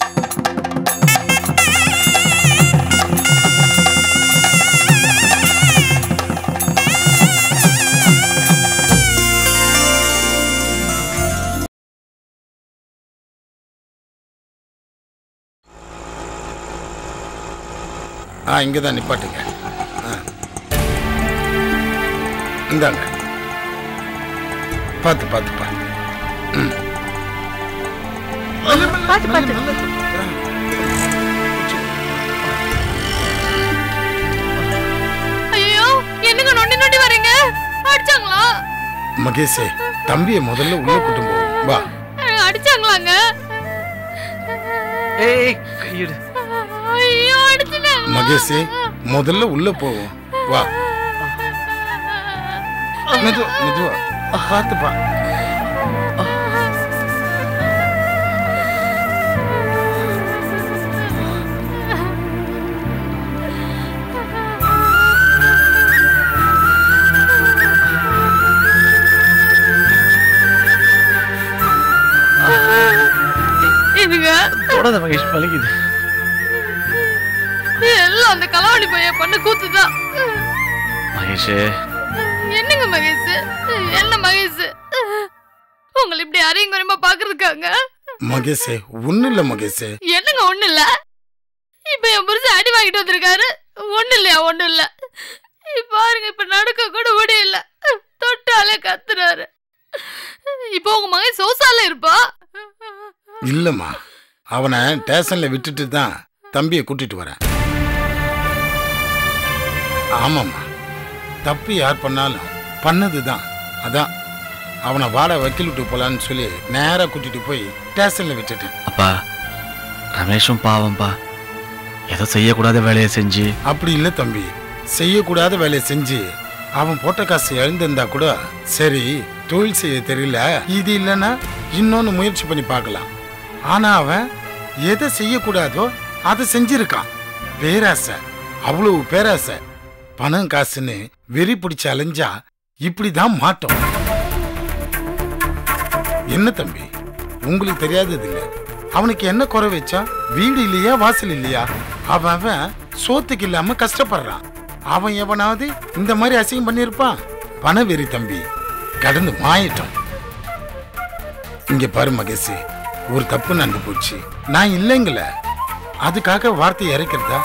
ஆ இங்கே தான் நிப்பாட்டுங்க ஆ இந்தாங்க பார்த்து பார்த்து பார்த்து ம். பார்த்து பார்த்து ஐயோ என்னங்க நொண்டி நொண்டி வரீங்க அடிச்சாங்களா மகேஷே தம்பியை முதல்ல உள்ள கூட்டும் போவோம் வா அஹ், அடிச்சாங்களாங்க ஏய் கையெடு ஐயோ அடிச்சுட்டாங்க மகேஷே முதல்ல உள்ள போவோம் வா மெதுவா மெதுவா பார்த்துப்பா இதுங்க தொடாத மகேஷ் வலிக்குது எல்லாம் அந்த களவாணி பையன் பண்ண கூத்துதான் மகேஷ் என்னங்க மகேஷ் என்ன மகேஷ் உங்களை இப்படி அரையும் குறையுமா பாக்குறதுக்காங்க மகேஷே ஒன்றும் இல்லை மகேஷே என்னங்க ஒண்ணு இல்ல இப்ப என் புருஷன் அடி வாங்கிட்டு வந்திருக்காரு ஒண்ணு இல்லையா ஒண்ணு இல்ல இப்ப பாருங்க இப்ப நடக்க கூட முடியல தொட்டாலே கத்துறாரு இப்போ உங்க மகன் சோசால இருப்பா இல்லைம்மா அவனை ஸ்டேஷனில் விட்டுட்டு தான் தம்பியை கூட்டிட்டு வரேன் ஆமாம்மா தப்பு யார் பண்ணாலும் பண்ணது தான் அதான் அவனை வாட வக்கீல் விட்டு போலான்னு சொல்லி நேராக கூட்டிட்டு போய் ஸ்டேஷனில் விட்டுட்டேன் அப்பா ரமேஷும் பாவம்பா ஏதோ செய்யக்கூடாத வேலையை செஞ்சு அப்படி இல்லை தம்பி செய்யக்கூடாத வேலையை செஞ்சு அவன் போட்ட காசு எழுந்திருந்தா கூட சரி தொழில் செய்ய தெரியல இது இல்லைன்னா இன்னொன்னு முயற்சி பண்ணி பார்க்கலாம் ஆனா அவன் எதை செய்யக்கூடாதோ அதை செஞ்சிருக்கான் பேராசை அவ்வளவு பேராசை பணம் காசுன்னு வெறி பிடிச்சு அலைஞ்சா இப்படிதான் மாட்டோம் என்ன தம்பி உங்களுக்கு தெரியாதது இல்ல அவனுக்கு என்ன குறை வச்சா வீடு இல்லையா வாசல் இல்லையா அவன் அவன் சோத்துக்கு இல்லாம கஷ்டப்படுறான் அவன் எவனாவது இந்த மாதிரி அசிங்கம் பண்ணியிருப்பான் பண வெறி தம்பி கடந்து மாயிட்டோம் இங்க பாரு மகேஷ் ஒரு தப்பு நடந்து போச்சு நான் இல்லைங்கள அதுக்காக வார்த்தை இறக்கிறதா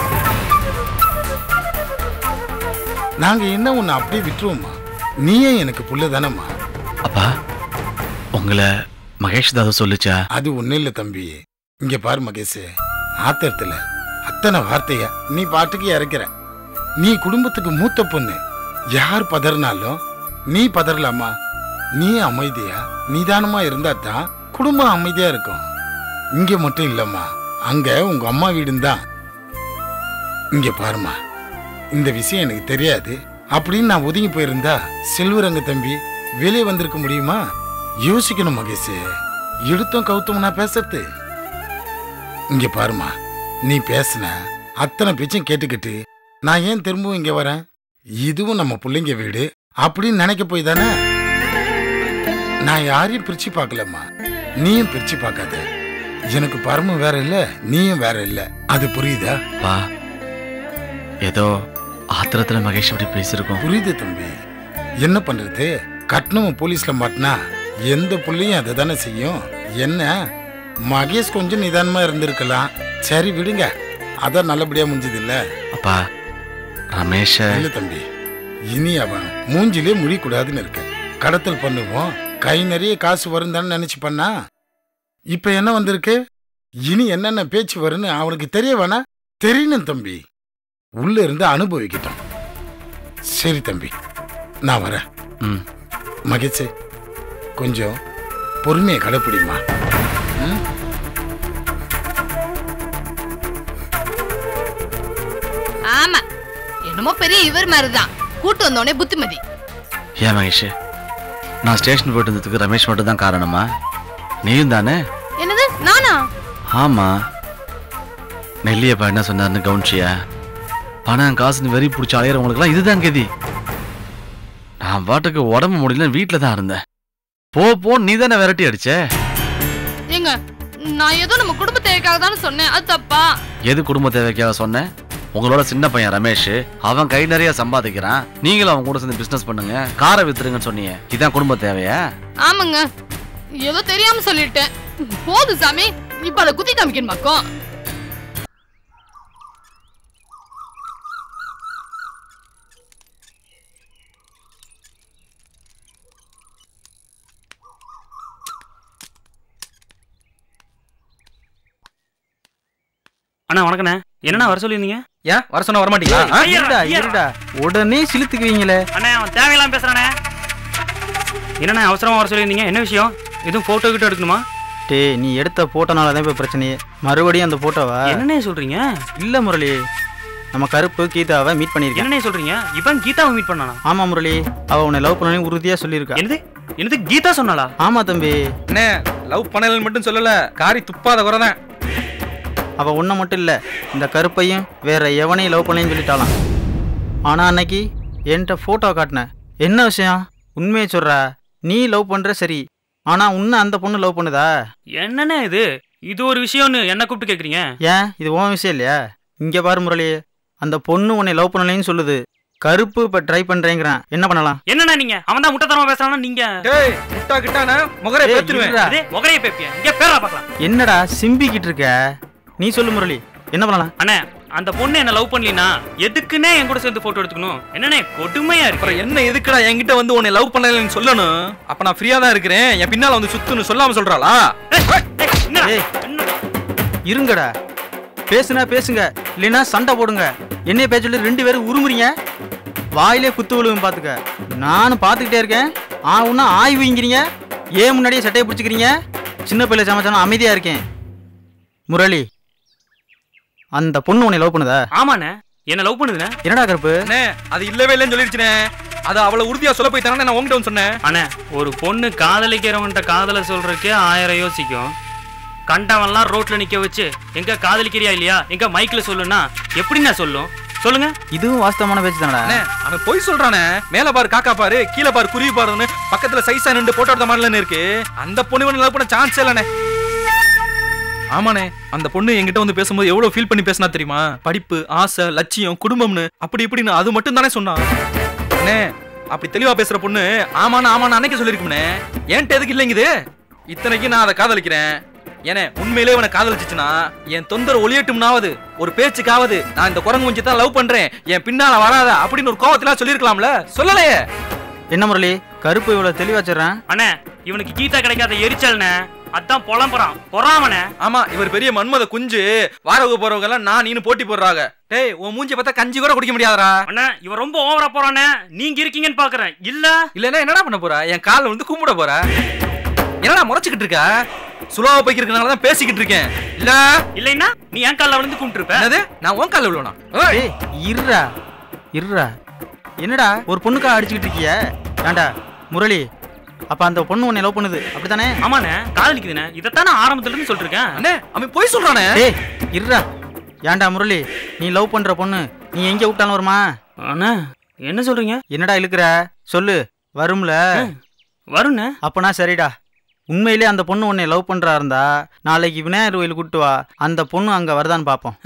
நாங்க என்ன உன்னை அப்படியே விட்டுருவோமா நீயே எனக்கு புள்ள தானம்மா அப்பா உங்களை மகேஷ் தாதா சொல்லுச்சா அது ஒண்ணும் இல்ல தம்பி இங்க பாரு மகேஷ் ஆத்திரத்துல அத்தனை வார்த்தைய நீ பாட்டுக்கு இறக்கிற நீ குடும்பத்துக்கு மூத்த பொண்ணு யார் பதறினாலும் நீ பதறலாமா நீ அமைதியா நிதானமா இருந்தா தான் குடும்பம் அமைதியா இருக்கும் இங்க மட்டும் இல்லம்மா அங்க உங்க அம்மா வீடும் தான் இங்க பாருமா இந்த விஷயம் எனக்கு தெரியாது அப்படின்னு நான் ஒதுங்கி போயிருந்தா செல்வரங்க தம்பி வெளியே வந்திருக்க முடியுமா யோசிக்கணும் மகேஷ் எடுத்தோம் கவுத்தோம் நான் பேசுறது இங்க பாருமா நீ பேசுன அத்தனை பேச்சும் கேட்டுக்கிட்டு நான் ஏன் திரும்பவும் இங்க வரேன் இதுவும் நம்ம பிள்ளைங்க வீடு அப்படின்னு நினைக்க போய் தானே நான் யாரையும் பிரிச்சு பார்க்கலம்மா நீயும் பிரிச்சு பார்க்காத எனக்கு பரமும் வேற இல்ல நீயும் வேற இல்ல அது புரியுதா பா ஏதோ ஆத்திரத்துல மகேஷ் அப்படி பேசியிருக்கோம் புரியுது தம்பி என்ன பண்றது கட்டணம் போலீஸ்ல மாட்டினா எந்த புள்ளையும் அதை தானே செய்யும் என்ன மகேஷ் கொஞ்சம் நிதானமா இருந்திருக்கலாம் சரி விடுங்க அதான் நல்லபடியா முடிஞ்சது இல்ல அப்பா ரமேஷ இல்ல தம்பி இனி அவன் மூஞ்சிலே முடிக்கூடாதுன்னு இருக்க கடத்தல் பண்ணுவோம் கை நிறைய காசு வரும் தானே நினைச்சு பண்ணா இப்ப என்ன வந்திருக்கு இனி என்னென்ன பேச்சு வரும்னு அவனுக்கு தெரிய வேணா தெரியணும் தம்பி உள்ள இருந்து அனுபவிக்கட்டும் சரி தம்பி நான் வரேன் ம் மகிழ்ச்சி கொஞ்சம் பொறுமையை கடைப்பிடிமா ஆமா என்னமோ பெரிய இவர் மாதிரிதான் கூட்டு வந்தோடனே புத்திமதி ஏன் மகேஷ் நான் ஸ்டேஷன் போயிட்டு வந்ததுக்கு ரமேஷ் மட்டும் தான் காரணமா நீயும் தானே என்னது நானா ஆமா நெல்லியப்பா என்ன சொன்னாருன்னு கவனிச்சியா பணம் காசுன்னு வெறி பிடிச்சி அலையிறவங்களுக்குலாம் இதுதான் கதி நான் பாட்டுக்கு உடம்பு முடியல வீட்டில் தான் இருந்தேன் போ போ நீ தானே விரட்டி அடிச்ச ஏங்க நான் ஏதோ நம்ம குடும்ப தேவைக்காக தானே சொன்னேன் அது தப்பா எது குடும்ப தேவைக்காக சொன்னேன் உங்களோட சின்ன பையன் ரமேஷ் அவன் கை நிறைய சம்பாதிக்கிறான் நீங்களும் அவன் கூட சேர்ந்து பிசினஸ் பண்ணுங்க காரை வித்துருங்கன்னு சொன்னீங்க இதான் குடும்ப தேவையா ஆமாங்க ஏதோ தெரியாம சொல்லிட்டேன் போதும் சாமி இப்ப அதை குத்தி காமிக்கணுமாக்கும் அண்ணா வணக்கண்ணே என்னண்ணா வர சொல்லியிருந்தீங்க ஏன் வர சொன்னா வர மாட்டீங்களா ஆ? ஐயா, இருடா ஐயா. இருடா உடனே சிலுத்துக்குவீங்களே அண்ணே அவன் தேவையில்லாம பேசுறானே என்னண்ணே அவசரமா வர சொல்லியிருந்தீங்க என்ன விஷயம் எதுவும் போட்டோ கிட்ட எடுக்கணுமா டேய் நீ எடுத்த போட்டோனால தான் இப்போ பிரச்சனையே மறுபடியும் அந்த போட்டோவா என்னண்ணே சொல்றீங்க இல்ல முரளி நம்ம கருப்பு கீதாவை மீட் பண்ணியிருக்கேன் என்னண்ணே சொல்றீங்க இவன் கீதாவை மீட் பண்ணானா ஆமா முரளி அவ உன்னை லவ் பண்ணணும் உறுதியா சொல்லியிருக்கா என்னது என்னது கீதா சொன்னாளா ஆமா தம்பி அண்ணே லவ் பண்ணலன்னு மட்டும் சொல்லல காரி துப்பாத குறை தான் அவ உன்னை மட்டும் இல்ல இந்த கருப்பையும் வேற எவனையும் லவ் பண்ணேன்னு சொல்லிட்டாளாம் ஆனா அன்னைக்கு என்கிட்ட போட்டோ காட்டின என்ன விஷயம் உண்மையை சொல்றா நீ லவ் பண்ற சரி ஆனா உன்னை அந்த பொண்ணு லவ் பண்ணுதா என்னண்ணே இது இது ஒரு விஷயம்னு என்ன கூப்பிட்டு கேக்குறீங்க ஏன் இது உன் விஷயம் இல்லையா இங்க பாரு முரளி அந்த பொண்ணு உன்னை லவ் பண்ணலைன்னு சொல்லுது கருப்பு இப்ப ட்ரை பண்றேங்கிறான் என்ன பண்ணலாம் என்னண்ணா நீங்க அவன் தான் முட்டத்தனமா பேசுறானா நீங்க டேய் முட்டா கிட்டானே முகரை ஏய், பேத்துருவேன் இருடா. அதே முகரைய பேப்பிய இங்க பேரா பார்க்கலாம் என்னடா சிம்பிக்கிட்டு இருக்க நீ சொல்லு முரளி என்ன பண்ணலாம் அண்ணே அந்த பொண்ணு என்ன லவ் பண்ணலினா எதுக்குன்னே என் கூட சேர்ந்து போட்டோ எடுத்துக்கணும் என்னண்ணே கொடுமையா இருக்கு அப்புறம் என்ன எதுக்குடா என்கிட்ட வந்து உன்னை லவ் பண்ணலன்னு சொல்லணும் அப்ப நான் ஃப்ரீயா தான் இருக்கிறேன் என் பின்னால வந்து சுத்துன்னு சொல்லாம சொல்றாளா ஏய், ஏய், என்னடா? ஏய். என்ன? இருங்கடா பேசுனா பேசுங்க இல்லைன்னா சண்டை போடுங்க என்னைய பேச சொல்லி ரெண்டு பேரும் உருமுறீங்க வாயிலே குத்து விழுவும் பாத்துக்க நானும் பார்த்துக்கிட்டே இருக்கேன் ஆ உன்னா ஆய்வுங்கிறீங்க ஏன் முன்னாடியே சட்டையை பிடிச்சிக்கிறீங்க சின்ன பிள்ளை சமைச்சாலும் அமைதியா இருக்கேன் முரளி அந்த பொண்ணு உன்னை லவ் பண்ணுதா ஆமாண்ணே என்ன லவ் பண்ணுதுண்ணே என்னடா கருப்பு அண்ணே அது இல்லவே இல்லைன்னு சொல்லிருச்சுனே அது அவளை உறுதியா சொல்ல போய் தானே நான் உங்ககிட்ட வந்து சொன்னேன் அண்ணே ஒரு பொண்ணு காதலிக்கிறவன்ட்ட காதலை சொல்றதுக்கே ஆயிரம் யோசிக்கும் கண்டவன்லாம் ரோட்ல நிக்க வச்சு எங்க காதலிக்கிறியா இல்லையா எங்க மைக்ல சொல்லுன்னா எப்படிண்ணே சொல்லும் சொல்லுங்க இதுவும் வாஸ்தவமான பேச்சு தானடா அண்ணே அவன் பொய் சொல்றானே மேல பாரு காக்கா பாரு கீழே பாரு குருவி பாருன்னு பக்கத்துல சைஸா நின்று போட்டோ எடுத்த மாதிரில இருக்கு அந்த பொண்ணு லவ் பண்ண சான்ஸே இல்லண்ணே ஆமாண்ணே அந்த பொண்ணு என்கிட்ட வந்து பேசும்போது எவ்வளவு ஃபீல் பண்ணி பேசினா தெரியுமா படிப்பு ஆசை லட்சியம் குடும்பம்னு அப்படி இப்படின்னு அது மட்டும் தானே சொன்னான் அண்ணே அப்படி தெளிவா பேசுற பொண்ணு ஆமாண்ணா ஆமாண்ணா அன்னைக்கு சொல்லிருக்கும்னே ஏன்ட்டு எதுக்கு இல்லைங்குது இத்தனைக்கு நான் அதை காதலிக்கிறேன் ஏனே உண்மையிலே இவனை காதலிச்சுச்சுன்னா என் தொந்தர ஒளியட்டும்னாவது ஒரு பேச்சுக்காவது நான் இந்த குரங்கு குஞ்சு தான் லவ் பண்றேன் என் பின்னால வராத அப்படின்னு ஒரு கோவத்துல சொல்லிருக்கலாம்ல சொல்லலையே என்ன முரளி கருப்பு இவ்வளவு தெளிவா சொல்றேன் அண்ணே இவனுக்கு கீதா கிடைக்காத எரிச்சல்ண்ணே அதான் புலம்புறான் பொறாமண்ணே ஆமா இவர் பெரிய மன்மத குஞ்சு வாரவுக்கு போறவங்க எல்லாம் நான் நீனு போட்டி போடுறாங்க டேய் உன் மூஞ்சி பார்த்தா கஞ்சி கூட குடிக்க முடியாதடா அண்ணே இவன் ரொம்ப ஓவரா போறானே நீங்க இருக்கீங்கன்னு பாக்குறேன் இல்ல இல்லன்னா என்னடா பண்ண போற என் கால்ல வந்து கும்பிட போற என்னடா முறைச்சுக்கிட்டு இருக்க சுலோவா போய்க்கு இருக்கனால தான் பேசிக்கிட்டு இருக்கேன் இல்ல இல்லைன்னா நீ என் காலில் விழுந்து கும்பிட்டுருப்ப என்னது நான் உன் கால்ல விழுவனா ஏய், ஏய் இருடா இருடா என்னடா ஒரு பொண்ணுக்கா அடிச்சுக்கிட்டு இருக்கிய ஏன்டா முரளி அப்ப அந்த பொண்ணு உன்னை லவ் பண்ணுது அப்படித்தானே ஆமாண்ணே காதலிக்குதுண்ணே இதைத்தான் நான் ஆரம்பத்துல இருந்து சொல்லிட்டு இருக்கேன் அண்ணே அவன் போய் சொல்றானே ஏய் இருடா ஏன்டா முரளி நீ லவ் பண்ற பொண்ணு நீ எங்க விட்டாலும் வருமா அண்ணா என்ன சொல்றீங்க என்னடா இழுக்கிற சொல்லு வரும்ல வருண்ணே அப்பனா சரிடா உண்மையிலே அந்த பொண்ணு உன்னை லவ் பண்றா இருந்தா நாளைக்கு விநாயகர் கோயில் கூட்டு வா அந்த பொண்ணு அங்க வருதான்னு பாப்போம்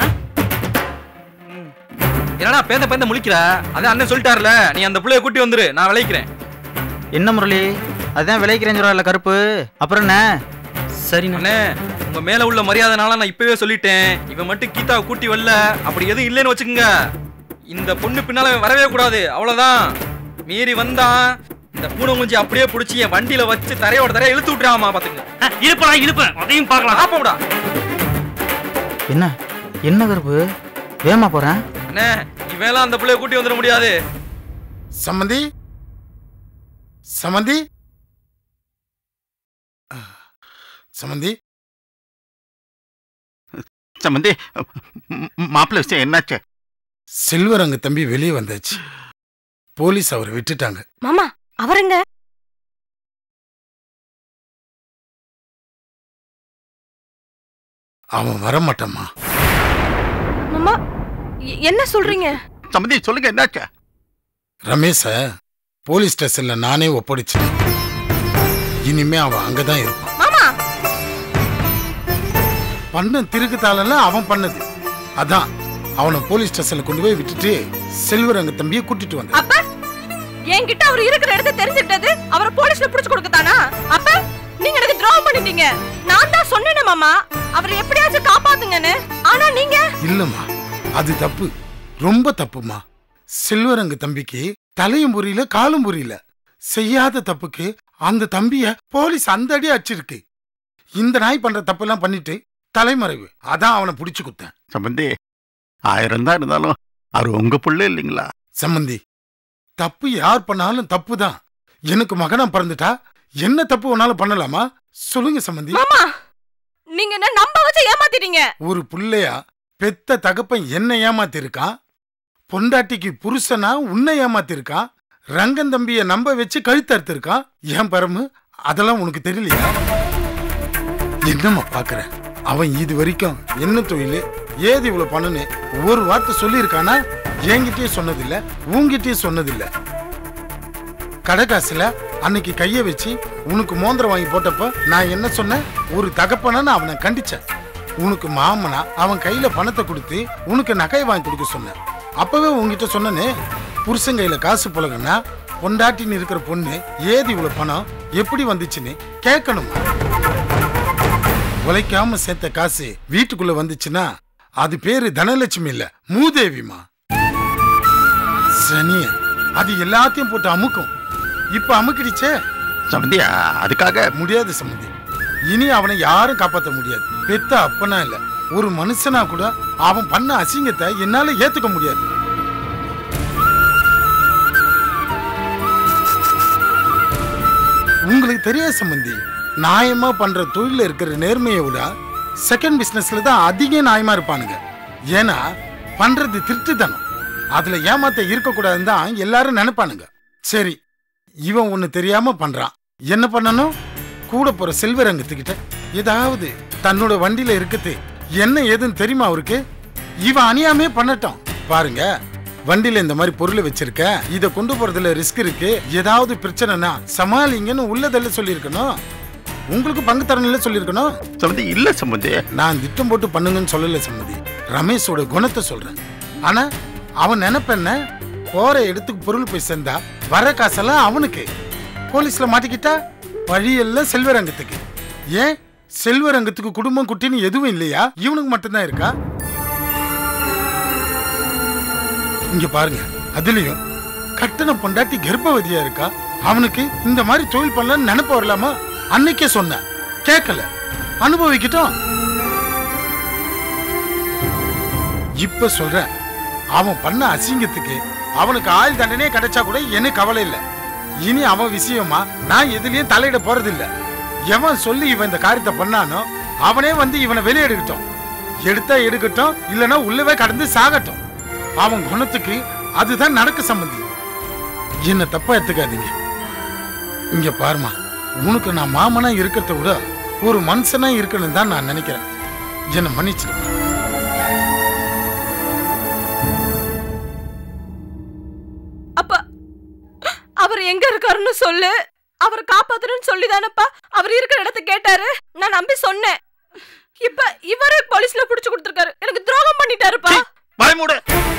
என்னடா பேந்த பேந்த முழிக்கிற அதான் அண்ணன் சொல்லிட்டாருல நீ அந்த புள்ளைய கூட்டி வந்துரு நான் விளைக்கிறேன் என்ன முரளி அதான் விளைக்கிறேன்னு சொல்றா கருப்பு அப்புறம் என்ன சரிண்ணே அண்ணே உங்க மேல உள்ள மரியாதைனால நான் இப்பவே சொல்லிட்டேன் இவன் மட்டும் கீதாவை கூட்டி வரல அப்படி எதுவும் இல்லைன்னு வச்சுக்கோங்க இந்த பொண்ணு பின்னால அவன் வரவே கூடாது அவ்வளவுதான் மீறி வந்தான் இந்த பூனை மூஞ்சி அப்படியே புடிச்சு என் வண்டியில வச்சு தரையோட தரைய இழுத்து விட்டுறாமா பாத்துங்க இருப்பா இழுப்பேன் அதையும் பார்க்கலாம் ஆப்போடா என்ன என்ன கருப்பு வேமா போறேன் அண்ணே இவெல்லாம் அந்த பிள்ளைய கூட்டி வந்துட முடியாது சம்மந்தி சம்மந்தி சம்மந்தி சம்பந்தி மாப்பிள்ள விஷயம் என்னாச்சு செல்வரங்க தம்பி வெளியே வந்தாச்சு போலீஸ் அவரை விட்டுட்டாங்க மாமா அவருங்க அவன் வரமாட்டாமா மாமா எ- என்ன சொல்றீங்க சம்பந்தி சொல்லுங்க என்னாச்சு ரமேஷ போலீஸ் ஸ்டேஷன்ல நானே ஒப்படைச்சேன் இனிமே அவன் அங்கதான் இருப்பான் மாமா பண்ண திருக்குத்தாலெல்லாம் அவன் பண்ணது அதான் அவனை போலீஸ் ஸ்டேஷன்ல கொண்டு போய் விட்டுட்டு செல்வரங்க தம்பியை கூட்டிட்டு வந்தேன் அப்ப என்கிட்ட அவர் இருக்கிற இடத்த தெரிஞ்சுக்கிட்டது அவரை போலீஸ்ல புடிச்சு கொடுக்கத்தானா அப்ப நீங்க எனக்கு துரோகம் பண்ணிட்டீங்க நான் தான் சொன்னேனே மாமா அவரை எப்படியாச்சும் காப்பாத்துங்கன்னு ஆனா நீங்க இல்லம்மா அது தப்பு ரொம்ப தப்புமா செல்வரங்க தம்பிக்கு தலையும் புரியல காலும் புரியல செய்யாத தப்புக்கு அந்த தம்பிய போலீஸ் அந்த அடி அடிச்சிருக்கு இந்த நாய் பண்ற தப்பெல்லாம் பண்ணிட்டு தலைமறைவு அதான் அவனை புடிச்சு குத்தேன் சம்பந்தி ஆயிரம் தான் இருந்தாலும் அவர் உங்க புள்ள இல்லைங்களா சம்மந்தி தப்பு யார் பண்ணாலும் தப்பு தான் எனக்கு மகனா பிறந்துட்டா என்ன தப்பு வேணாலும் பண்ணலாமா சொல்லுங்க சம்மந்தி மாமா நீங்க என்ன நம்ப வச்சு ஏமாத்திட்டீங்க ஒரு புள்ளையா பெத்த தகப்பன் என்ன ஏமாத்திருக்கான் பொண்டாட்டிக்கு புருஷனா உன்னை ஏமாத்திருக்கான் ரங்கன் தம்பிய நம்ப வச்சு கழுத்தறுத்திருக்கான் ஏன் பரமு அதெல்லாம் உனக்கு தெரியலையா என்னம்மா பாக்குற அவன் இது வரைக்கும் என்ன தொழில் ஏது இவ்வளவு பண்ணுன்னு ஒரு வார்த்தை சொல்லியிருக்கானா என்கிட்டயே சொன்னதில்ல உன்கிட்டயே சொன்னதில்ல கடைக்காசுல அன்னைக்கு கைய வச்சு உனக்கு மோந்திரம் வாங்கி போட்டப்ப நான் என்ன சொன்னேன் ஒரு தகப்பனா நான் அவனை கண்டிச்சேன் உனக்கு மாமனா அவன் கையில பணத்தை கொடுத்து உனக்கு நகை வாங்கி கொடுக்க சொன்னேன் அப்பவே உன்கிட்ட சொன்னனே புருஷன் கையில காசு புழகுனா பொண்டாட்டின்னு இருக்கிற பொண்ணு ஏது இவ்வளவு பணம் எப்படி வந்துச்சுன்னு கேட்கணும் உழைக்காம சேர்த்த காசு வீட்டுக்குள்ள வந்துச்சுன்னா அது பேரு தனலட்சுமி இல்ல மூதேவிமா சனிய அது எல்லாத்தையும் போட்டு அமுக்கும் இப்ப அமுக்கிடுச்சே சம்பந்தி அதுக்காக முடியாது சம்மந்தி இனி அவனை யாரும் காப்பாத்த முடியாது பெத்த அப்பனா இல்ல ஒரு மனுஷனா கூட அவன் பண்ண அசிங்கத்தை என்னால ஏத்துக்க முடியாது உங்களுக்கு தெரியாது சம்பந்தி நியாயமா பண்ற தொழில இருக்கிற நேர்மையை விட செகண்ட் பிசினஸ்ல தான் அதிக நியாயமா இருப்பானுங்க ஏன்னா பண்றது திருட்டுத்தனம் அதுல ஏமாத்த இருக்கக்கூடாதுன்னு தான் எல்லாரும் நினைப்பானுங்க சரி இவன் ஒண்ணு தெரியாம பண்றான் என்ன பண்ணணும் கூட போற செல்வரங்கத்துக்கிட்ட ஏதாவது தன்னோட வண்டியில இருக்குது என்ன ஏதுன்னு தெரியுமா அவருக்கு இவன் அணியாமே பண்ணட்டும் பாருங்க வண்டியில இந்த மாதிரி பொருளை வச்சிருக்க இத கொண்டு போறதுல ரிஸ்க் இருக்கு ஏதாவது பிரச்சனைனா சமாளிங்கன்னு உள்ளதெல்லாம் சொல்லியிருக்கணும் உங்களுக்கு பங்கு தரணும்ல சொல்லியிருக்கணும் சம்பந்தி இல்ல சம்பந்தி நான் திட்டம் போட்டு பண்ணுங்கன்னு சொல்லல சம்மதி ரமேஷோட குணத்தை சொல்றேன் ஆனா அவன் நினைப்பென்ன போற இடத்துக்கு பொருள் போய் சேர்ந்தா வர காசெல்லாம் அவனுக்கு போலீஸ்ல மாட்டிக்கிட்டா வழியெல்லாம் செல்வரங்கத்துக்கு ஏன் செல்வரங்கத்துக்கு குடும்பம் குட்டின்னு எதுவும் இல்லையா இவனுக்கு மட்டும்தான் இருக்கா இங்க பாருங்க அதுலயும் கட்டண பொண்டாட்டி கர்ப்பவதியா இருக்கா அவனுக்கு இந்த மாதிரி தொழில் பண்ணலாம்னு நினைப்பு வரலாமா அன்னைக்கே சொன்னேன் கேட்கல அனுபவிக்கட்டும் இப்ப சொல்றேன் அவன் பண்ண அசிங்கத்துக்கு அவனுக்கு ஆயுள் தண்டனையே கிடைச்சா கூட எனக்கு கவலை இல்லை இனி அவன் விஷயமா நான் எதுலயும் தலையிட போறது இல்ல எவன் சொல்லி இவன் இந்த காரியத்தை பண்ணானோ அவனே வந்து இவனை வெளியே எடுக்கட்டும் எடுத்தா எடுக்கட்டும் இல்லனா உள்ளவே கடந்து சாகட்டும் அவன் குணத்துக்கு அதுதான் நடக்க சம்பந்தி என்ன தப்பா எடுத்துக்காதீங்க இங்க பாருமா உனக்கு நான் மாமனா இருக்கிறத விட ஒரு மனுஷனா இருக்கணும் தான் நான் நினைக்கிறேன் என்ன மன்னிச்சிருக்க அப்ப அவர் எங்க இருக்காருன்னு சொல்லு அவர் காப்பாத்தணும்னு சொல்லிதானப்பா அவர் இருக்கிற இடத்த கேட்டாரு நான் நம்பி சொன்னேன் இப்ப இவரே போலீஸ்ல புடிச்சு கொடுத்திருக்காரு எனக்கு துரோகம் பண்ணிட்டாருப்பா பயமூடு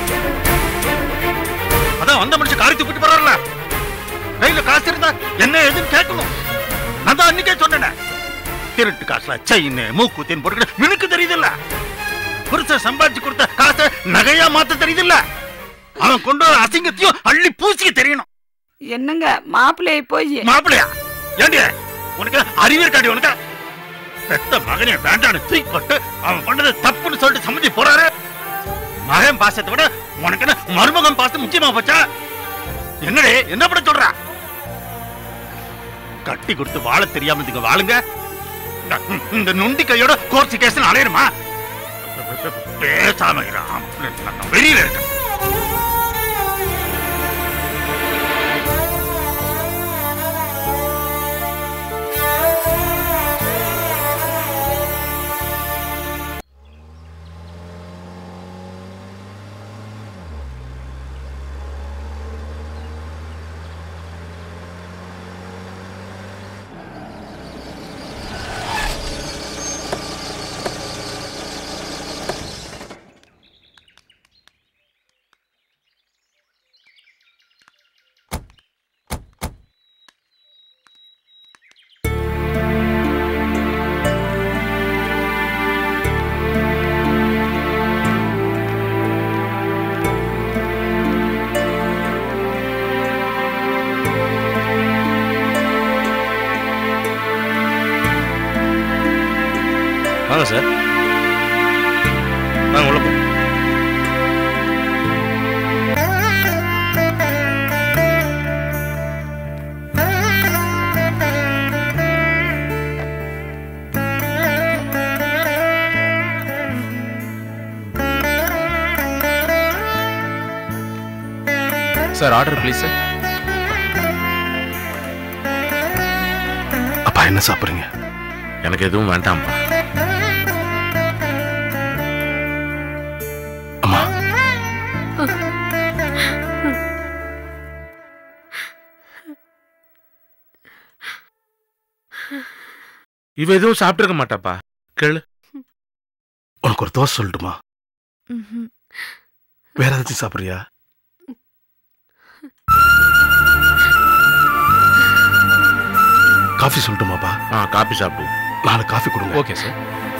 அதான் வந்த மனுஷன் காரி துப்பிட்டு போறாருல கையில காசு இருந்தா என்ன ஏதுன்னு கேட்கணும் நான் தான் அன்னைக்கே சொன்னேன் திருட்டு காசுல செயின் மூக்குத்தின் போட்டு எனக்கு தெரியுதுல்ல புருஷன் சம்பாதிச்சு கொடுத்த காசை நகையா மாத்த தெரியுதுல்ல அவன் கொண்டு வர அசிங்கத்தையும் அள்ளி பூசிக்க தெரியணும் என்னங்க மாப்பிள்ளையை போய் மாப்பிளையா ஏண்டி உனக்கு அறிவு இருக்காடி உனக்கு பெத்த மகனே வேண்டான்னு தூக்கி போட்டு அவன் பண்ணது தப்புன்னு சொல்லிட்டு சம்மதி போறாரு மகன் பாசத்தை விட உனக்கு என்ன மருமகன் பாசம் முக்கியமா போச்சா என்னடே என்ன பண்ண சொல்ற கட்டி கொடுத்து வாழ தெரியாம இதுங்க வாழுங்க இந்த- இந்த நொண்டி கையோட கோர்த்து கேஸ் அலையணுமா பேசாம இரு. நான் வெளியில இருக்கேன் சார் ஆர்டர் ப்ளீஸ் சார் அப்பா என்ன சாப்பிடுறீங்க எனக்கு எதுவும் வேண்டாம்ப்பா அம்மா இவ எதுவும் சாப்பிட்டுருக்க மாட்டாப்பா கேளு உனக்கு ஒரு தோசை சொல்லட்டுமா வேற ஏதாச்சும் சாப்பிடுறியா காஃபி சொல்லட்டுமாப்பா ஆ காபி சாப்பிடு நாலு காஃபி கொடுங்க ஓகே சார்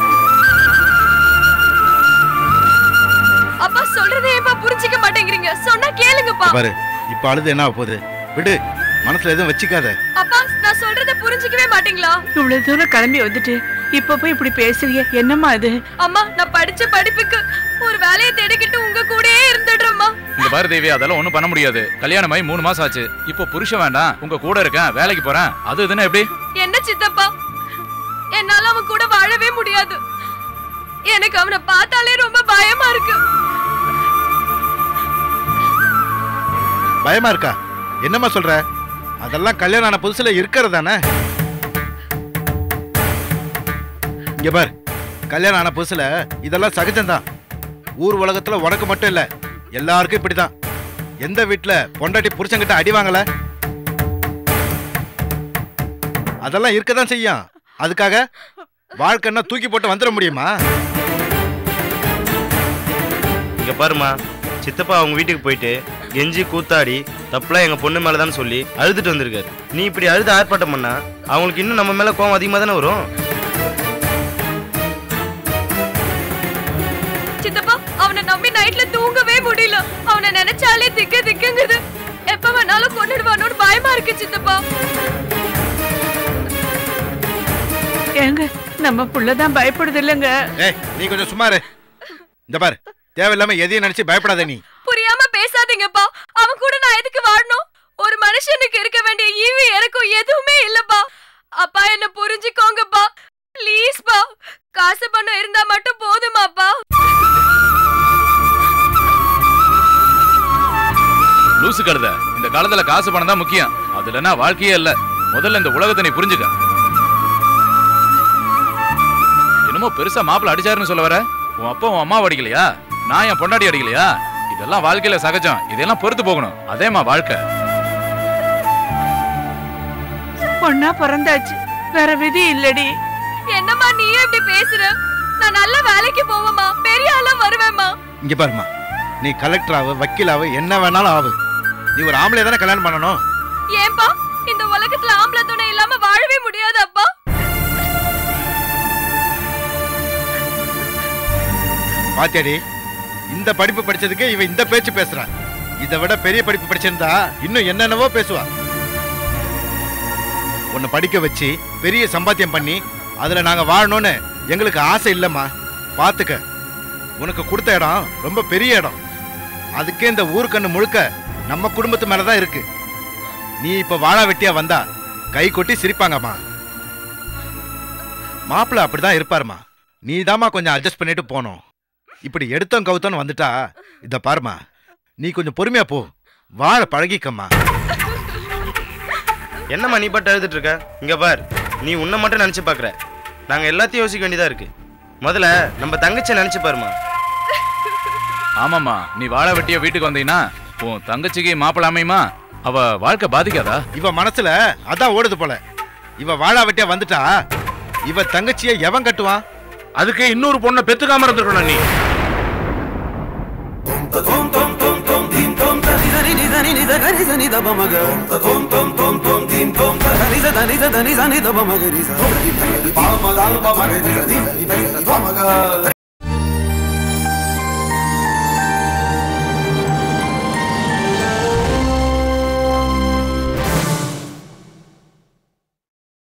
அப்பா சொல்றதே ஏப்பா புரிஞ்சிக்க மாட்டேங்கிறீங்க சொன்னா கேளுங்கப்பா பாரு இப்ப அழுது என்ன ஆகப் போகுது விடு மனசுல எதுவும் வச்சுக்காத அப்பா நான் சொல்றத புரிஞ்சிக்கவே மாட்டீங்களா இவ்வளவு தூரம் கிளம்பி வந்துட்டு இப்ப போய் இப்படி பேசுறிய என்னம்மா இது அம்மா நான் படிச்ச படிப்புக்கு ஒரு வேலையை தேடிக்கிட்டு உங்க கூடயே இருந்துடுறேம்மா இந்த பாரு தேவி அதெல்லாம் ஒண்ணும் பண்ண முடியாது கல்யாணம் ஆகி மூணு மாசம் ஆச்சு இப்போ புருஷன் வேண்டாம் உங்க கூட இருக்கேன் வேலைக்கு போறேன் அது இதுன்னா எப்படி என்ன சித்தப்பா என்னால அவன் கூட வாழவே முடியாது எனக்கு அவனை பார்த்தாலே ரொம்ப பயமா இருக்கு பயமா இருக்கா என்னம்மா சொல்ற அதெல்லாம் கல்யாணம் ஆன புதுசுல இருக்கிறது தானே இங்க பார் கல்யாணம் ஆன புதுசுல இதெல்லாம் சகஜம்தான் ஊர் உலகத்துல உனக்கு மட்டும் இல்ல எல்லாருக்கும் இப்படிதான் எந்த வீட்டுல பொண்டாட்டி புருஷன்கிட்ட அடி வாங்கல அதெல்லாம் இருக்கதான் செய்யும் அதுக்காக வாழ்க்கைன்னா தூக்கி போட்டு வந்துட முடியுமா இங்க பாருமா சித்தப்பா அவங்க வீட்டுக்கு போயிட்டு கெஞ்சி கூத்தாடி தப்புலாம் எங்க பொண்ணு மேல தான் சொல்லி அழுதுட்டு வந்திருக்காரு நீ இப்படி அழுது ஆர்ப்பாட்டம் பண்ணா அவங்களுக்கு இன்னும் நம்ம மேல கோவம் அதிகமா தானே வரும் சித்தப்பா அவனை நம்பி நைட்ல தூங்கவே முடியல அவனை நினைச்சாலே திக்கு திக்குங்குது எப்ப வேணாலும் கொண்டுடுவானோன்னு பயமா இருக்கு சித்தப்பா ஏங்க நம்ம புள்ளதான் பயப்படுது இல்லைங்க ஏய் நீ கொஞ்சம் சும்மா இரு இந்த பாரு தேவையில்லாம எதையும் நினைச்சு பயப்படாத நீ புரியாம பேசாதீங்கப்பா அவன் கூட நான் எதுக்கு வாழணும் ஒரு மனுஷனுக்கு இருக்க வேண்டிய ஈவி எனக்கும் எதுவுமே இல்லப்பா அப்பா என்ன புரிஞ்சுக்கோங்கப்பா ப்ளீஸ்ப்பா காசு பணம் இருந்தா மட்டும் போதுமாப்பா லூசு கழுத இந்த காலத்துல காசு பணம் தான் முக்கியம் அது இல்லைன்னா வாழ்க்கையே இல்ல முதல்ல இந்த உலகத்தை நீ புரிஞ்சுக்க என்னமோ பெருசா மாப்பிள்ள அடிச்சாருன்னு சொல்ல வர உன் அப்பா உன் அம்மா அடிக்கலையா நான் என் பொண்டாட்டி அடிக்கலையா இதெல்லாம் வாழ்க்கையில சகஜம் இதெல்லாம் பொறுத்து போகணும் அதேமா வாழ்க்கை பொண்ணா பிறந்தாச்சு வேற விதி இல்லடி என்னம்மா நீயும் இப்படி பேசுற நான் நல்ல வேலைக்கு போவேம்மா பெரிய ஆளா வருவேம்மா இங்க பாருமா நீ கலெக்டர் ஆகு வக்கீல் ஆகு என்ன வேணாலும் ஆகு நீ ஒரு ஆம்பளை தானே கல்யாணம் பண்ணணும் ஏன்பா இந்த உலகத்துல ஆம்பளை துணை இல்லாம வாழவே முடியாது அப்பா பாத்தியாடி இந்த படிப்பு படிச்சதுக்கு இவ இந்த பேச்சு பேசுறான் இதை விட பெரிய படிப்பு படிச்சிருந்தா இன்னும் என்னென்னவோ பேசுவா உன்னை படிக்க வச்சு பெரிய சம்பாத்தியம் பண்ணி அதுல நாங்க வாழணும்னு எங்களுக்கு ஆசை இல்லம்மா பாத்துக்க உனக்கு கொடுத்த இடம் ரொம்ப பெரிய இடம் அதுக்கே இந்த ஊருக்கண்ணு முழுக்க நம்ம குடும்பத்து மேலதான் இருக்கு நீ இப்ப வாழா வெட்டியா வந்தா கை கொட்டி சிரிப்பாங்கம்மா மாப்பிள்ள அப்படிதான் இருப்பாருமா நீ கொஞ்சம் அட்ஜஸ்ட் பண்ணிட்டு போனோம் இப்படி எடுத்தோம் கவுத்தோன்னு வந்துட்டா இத பாருமா நீ கொஞ்சம் பொறுமையா போ வாழ பழகிக்கம்மா என்னம்மா நீ பட்டு அழுதுட்டு இருக்க இங்க பார் நீ உன்னை மட்டும் நினைச்சு பாக்குற நாங்க எல்லாத்தையும் யோசிக்க வேண்டியதா இருக்கு முதல்ல நம்ம தங்கச்சியை நினைச்சு பாருமா ஆமாமா நீ வாழ வெட்டிய வீட்டுக்கு வந்தீங்கன்னா உன் தங்கச்சிக்கு மாப்பிள்ள அமையுமா அவ வாழ்க்கை பாதிக்காதா இவ மனசுல அதான் ஓடுது போல இவ வாழா வெட்டியா வந்துட்டா இவ தங்கச்சிய எவன் கட்டுவான் அதுக்கு இன்னொரு பொண்ணை பெத்துக்காம இருந்திருக்கணும் நீ Palma, galba, magariza, di, di, palma, galba, magariza, di, di, palma, galba.